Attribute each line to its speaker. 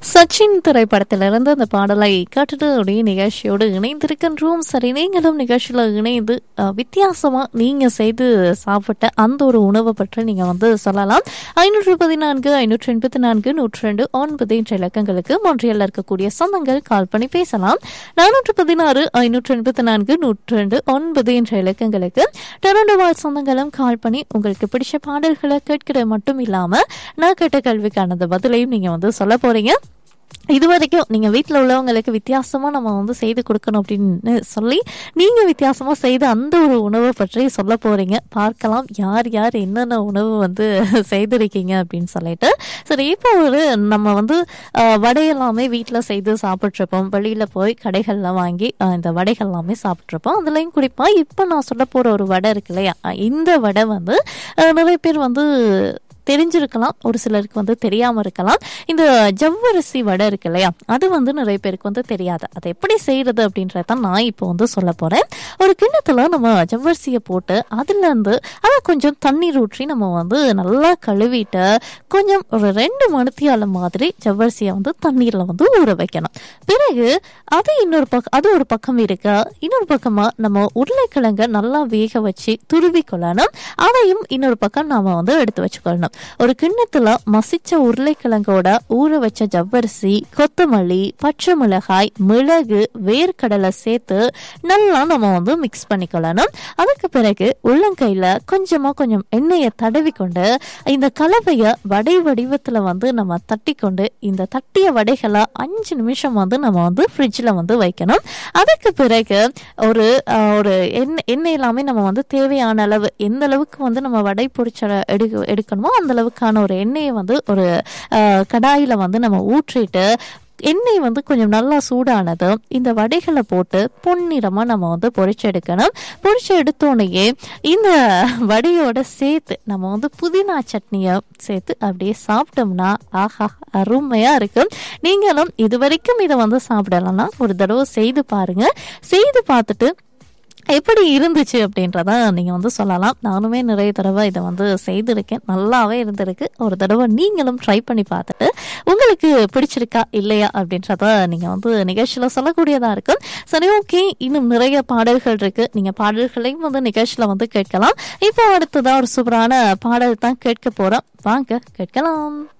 Speaker 1: சச்சின் திரைப்படத்திலிருந்து அந்த பாடலை கேட்டுட்டு அப்படியே நிகழ்ச்சியோடு இணைந்திருக்கின்றோம் சரி நீங்களும் நிகழ்ச்சியில் இணைந்து அஹ், வித்தியாசமா நீங்க செய்து சாப்பிட்ட அந்த ஒரு உணவை பற்றி நீங்க வந்து சொல்லலாம் ஐநூற்று பதினான்கு ஐநூற்று எண்பத்தி நான்கு நூற்றி ரெண்டு ஒன்பது என்ற இலக்கங்களுக்கு மொன்றியல்ல இருக்கக்கூடிய சொந்தங்கள் கால் பண்ணி பேசலாம் நானூற்று பதினாறு ஐநூற்று எண்பத்தி நான்கு நூற்றி ரெண்டு ஒன்பது என்ற இலக்கங்களுக்கு டொரண்டோ வாழ் சொந்தங்களும் கால் பண்ணி உங்களுக்கு பிடிச்ச பாடல்களை கேட்கிறது மட்டும் இல்லாம நான் கேட்ட கல்விக்கானது பதிலையும் நீங்க வந்து சொல்ல போறீங்க இது வரைக்கும் நீங்க வீட்டில் உள்ளவங்களுக்கு வித்தியாசமா நம்ம வந்து செய்து கொடுக்கணும் அப்படின்னு சொல்லி நீங்க வித்தியாசமா செய்த அந்த ஒரு உணவை பற்றி சொல்ல போறீங்க பார்க்கலாம் யார் யார் என்னென்ன உணவு வந்து செய்திருக்கீங்க அப்படின்னு சொல்லிட்டு சரி இப்போ ஒரு நம்ம வந்து அஹ், வடை எல்லாமே வீட்டில் செய்து சாப்பிட்ருப்போம் வெளியில போய் கடைகள்ல வாங்கி அஹ், இந்த வடைகள் எல்லாமே சாப்பிட்ருப்போம் அதுலயும் குறிப்பா இப்போ நான் சொல்ல போற ஒரு வடை இருக்கு இல்லையா அஹ், இந்த வடை வந்து அஹ், நிறைய பேர் வந்து தெரிஞ்சிருக்கலாம் ஒரு சிலருக்கு வந்து தெரியாம இருக்கலாம் இந்த ஜவ்வரிசி வடை இருக்கு இல்லையா அது வந்து நிறைய பேருக்கு வந்து தெரியாது அதை எப்படி செய்யறது அப்படின்றத நான் இப்போ வந்து சொல்ல போறேன் ஒரு கிண்ணத்துல நம்ம ஜவ்வரிசியை போட்டு அதுல இருந்து அதை கொஞ்சம் தண்ணீர் ஊற்றி நம்ம வந்து நல்லா கழுவிட்டு கொஞ்சம் ஒரு ரெண்டு மணித்தியால மாதிரி ஜவ்வரிசியை வந்து தண்ணீர்ல வந்து ஊற வைக்கணும் பிறகு அது இன்னொரு பக்கம் அது ஒரு பக்கம் இருக்கு இன்னொரு பக்கமா நம்ம உருளைக்கிழங்க நல்லா வேக வச்சு துருவி கொள்ளணும் அதையும் இன்னொரு பக்கம் நாம வந்து எடுத்து வச்சுக்கொள்ளணும் ஒரு கிண்ணத்துல மசிச்ச உருளைக்கிழங்கோட ஊற வச்ச ஜவ்வரிசி கொத்தமல்லி பச்சை மிளகாய் மிளகு வேர்க்கடலை சேர்த்து நல்லா நம்ம வந்து மிக்ஸ் பண்ணிக்கொள்ளணும் அதுக்கு பிறகு உள்ளங்கையில கொஞ்சமா கொஞ்சம் எண்ணெயை தடவி கொண்டு இந்த கலவையை வடை வடிவத்துல வந்து நம்ம தட்டி கொண்டு இந்த தட்டிய வடைகளை அஞ்சு நிமிஷம் வந்து நம்ம வந்து ஃப்ரிட்ஜில் வந்து வைக்கணும் அதுக்கு பிறகு ஒரு அஹ், ஒரு எண்ணெய் எண்ணெய் எல்லாமே நம்ம வந்து தேவையான அளவு எந்த அளவுக்கு வந்து நம்ம வடை பொரிச்ச எடுக்க எடுக்கணுமோ அந்த அளவுக்கான ஒரு எண்ணெயை வந்து ஒரு அஹ், கடாயில வந்து நம்ம ஊற்றிட்டு எண்ணெய் வந்து கொஞ்சம் நல்லா சூடானதும் இந்த வடைகளை போட்டு பொன்னிறமா நம்ம வந்து பொரிச்சு எடுக்கணும் பொரிச்சு எடுத்தோடனேயே இந்த வடையோட சேர்த்து நம்ம வந்து புதினா சட்னியை சேர்த்து அப்படியே சாப்பிட்டோம்னா ஆஹா அருமையா இருக்கும் நீங்களும் இது வரைக்கும் இதை வந்து சாப்பிடலாம்னா ஒரு தடவை செய்து பாருங்க செய்து பார்த்துட்டு எப்படி இருந்துச்சு அப்படின்றத நீங்கள் வந்து சொல்லலாம் நானுமே நிறைய தடவை இதை வந்து செய்திருக்கேன் நல்லாவே இருந்திருக்கு ஒரு தடவை நீங்களும் ட்ரை பண்ணி பார்த்துட்டு உங்களுக்கு பிடிச்சிருக்கா இல்லையா அப்படின்றத நீங்கள் வந்து நிகழ்ச்சியில் சொல்லக்கூடியதாக இருக்கும் சரி ஓகே இன்னும் நிறைய பாடல்கள் இருக்கு நீங்கள் பாடல்களையும் வந்து நிகழ்ச்சியில் வந்து கேட்கலாம் இப்போ அடுத்ததாக ஒரு சூப்பரான பாடல் தான் கேட்க போகிறோம் வாங்க கேட்கலாம்